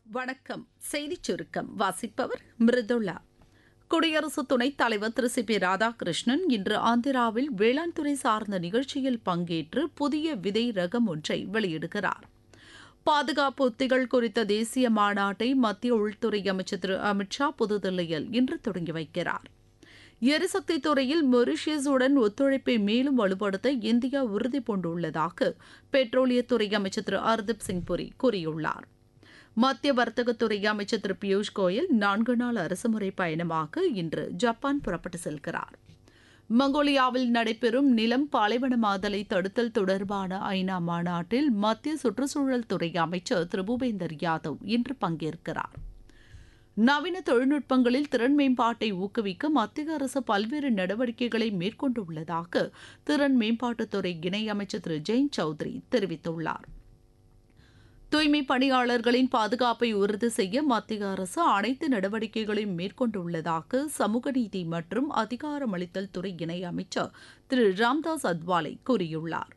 வணக்கம் செய்திச் சுருக்கம் வாசிப்பவர் மிருதுளா குடியரசு துணைத் தலைவர் திரு சி பி ராதாகிருஷ்ணன் இன்று ஆந்திராவில் வேளாண் துறை சார்ந்த நிகழ்ச்சியில் பங்கேற்று புதிய விதை ரகம் ஒன்றை வெளியிடுகிறார் பாதுகாப்பு உத்திகள் குறித்த தேசிய மாநாட்டை மத்திய உள்துறை அமைச்சர் திரு அமித்ஷா புதுதில்லியில் இன்று தொடங்கி வைக்கிறார் எரிசக்தி துறையில் மொரிஷியஸுடன் ஒத்துழைப்பை மேலும் வலுப்படுத்த இந்தியா உறுதி பூண்டுள்ளதாக பெட்ரோலியத்துறை அமைச்சர் திரு ஹர்தீப் சிங் புரி கூறியுள்ளார் மத்திய வர்த்தகத்துறை அமைச்சர் திரு பியூஷ் கோயல் நான்கு நாள் அரசுமுறை பயணமாக இன்று ஜப்பான் புறப்பட்டு செல்கிறார் மங்கோலியாவில் நடைபெறும் நிலம் பாலைவனமாதலை தடுத்தல் தொடர்பான ஐநா மாநாட்டில் மத்திய சுற்றுச்சூழல் துறை அமைச்சர் திரு பூபேந்தர் யாதவ் இன்று பங்கேற்கிறார் நவீன தொழில்நுட்பங்களில் திறன் மேம்பாட்டை ஊக்குவிக்க மத்திய அரசு பல்வேறு நடவடிக்கைகளை மேற்கொண்டுள்ளதாக திறன் மேம்பாட்டுத்துறை இணையமைச்சர் திரு ஜெயந்த் சௌத்ரி தெரிவித்துள்ளார் தூய்மை பணியாளர்களின் பாதுகாப்பை உறுதி செய்ய மத்திய அரசு அனைத்து நடவடிக்கைகளையும் மேற்கொண்டுள்ளதாக சமூக நீதி மற்றும் அதிகாரமளித்தல் துறை இணையமைச்சர் திரு ராம்தாஸ் அத்வாலே கூறியுள்ளார்